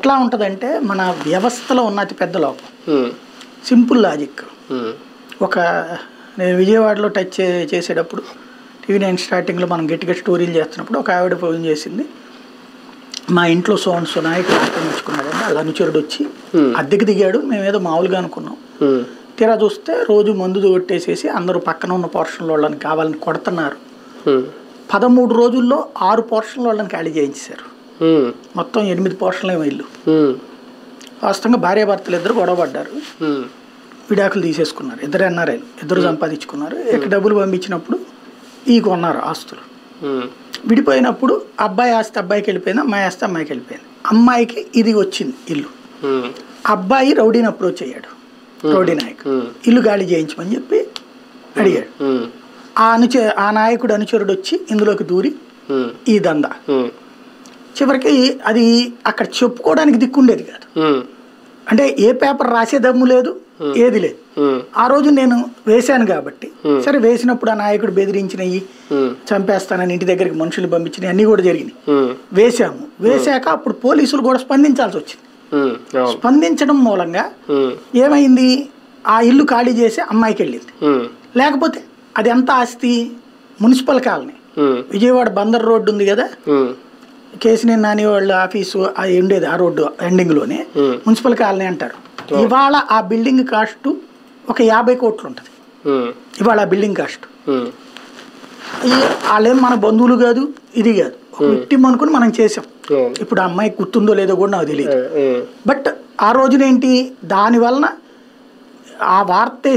ఎట్లా ఉంటుందంటే మన వ్యవస్థలో ఉన్న అతి పెద్ద లోపం ఉమ్, సింపుల్ లాజిక్ ఉమ్, ఒక నేను విజయవాడలో టచ్ చే- చేసేటప్పుడు టీవీ నైన్ స్టార్టింగ్లో మనం గట్టిగా స్టోరీలు చేస్తున్నప్పుడు ఒక ఆవిడ ఫోన్ చేసింది మా ఇంట్లో సోన్ సో నాయకుడు ఆక్రమించుకున్నాడంటే వాళ్ళ అనుచరుడు వచ్చి Hmm. అద్దెకి దిగాడు మేమేదో మామూలుగా అనుకున్నాం ఉమ్, తీరా చూస్తే రోజు మందు కొట్టేసేసి అందరూ పక్కన ఉన్న పోర్షన్లో వాళ్ళని కావాలని కొడుతున్నారు ఉమ్, పదమూడు రోజుల్లో ఆరు పోర్షన్ల వాళ్ళని ఖాళీ చేయించారు ఉమ్, మొత్తం ఎనిమిది పోర్షన్లు ఏమో ఇల్లు ఉమ్, వాస్తవంగా భార్యాభర్తలు ఇద్దరు గొడవ పడ్డారు ఉమ్, విడాకులు తీసేసుకున్నారు ఇద్దరు ఎన్ఆర్ఐలు ఇద్దరు సంపాదించుకున్నారు ఇక డబ్బులు పంపించినప్పుడు ఈ కొన్నారు ఆస్తులు ఉమ్, విడిపోయినప్పుడు అబ్బాయి ఆస్తి అబ్బాయికి వెళ్ళిపోయింది అమ్మాయి ఆస్తి అమ్మాయికి వెళ్ళిపోయింది అమ్మాయికి ఇది వచ్చింది ఇల్లు ఉమ్, అబ్బాయి రౌడీని అప్రోచ్ అయ్యాడు రౌడీ నాయక్ ఉమ్, ఇల్లు గాలి చేయించమని చెప్పి అడిగాడు ఉమ్, ఆ అనుచ ఆ నాయకుడు అనుచరుడు వచ్చి ఇందులోకి దూరి ఉమ్, ఈ దందా ఉమ్, చివరికి అది అక్కడ చెప్పుకోవడానికి దిక్కుండేది కాదు ఉమ్, అంటే ఏ పేపర్ రాసే దమ్ము లేదు ఏది లేదు ఉమ్, ఆ రోజు నేను వేశాను కాబట్టి సరే వేసినప్పుడు ఆ నాయకుడు బెదిరించినవి ఉమ్, చంపేస్తానని ఇంటి దగ్గరికి మనుషులు పంపించినవి అన్నీ కూడా జరిగినాయి ఉమ్, వేశాము వేశాక అప్పుడు పోలీసులు కూడా స్పందించాల్సి వచ్చింది ఉమ్, అవును స్పందించడం మూలంగా ఉమ్, ఏమైంది ఆ ఇల్లు ఖాళీ చేసి అమ్మాయికి వెళ్ళింది ఉమ్, లేకపోతే అది ఎంత ఆస్తి municipal colony um, Vijayawada Bandar road ఉంది కదా ఉమ్, కేసినేని నాని వాళ్ళ ఆఫీసు అది ఉండేది ఆ రోడ్డు ఎండింగ్లోనే ఉమ్, మున్సిపల్ కాలనీ అంటారు ఇవాళ ఆ బిల్డింగ్ కాస్ట్ ఒక యాభై కోట్లు ఉంటుంది ఉమ్, ఇవాళ ఆ బిల్డింగ్ కాస్ట్ ఉమ్, ఈ వాళ్ళేం మన బంధువులు కాదు ఇది కాదు ఒక విక్టిమ్ అనుకుని మనం చేసాం అవును ఇప్పుడు ఆ అమ్మాయి గుర్తుందో లేదో కూడా నాకు తెలియదు ఉమ్, బట్ ఆ రోజునేంటి దాని వలన ఆ వార్త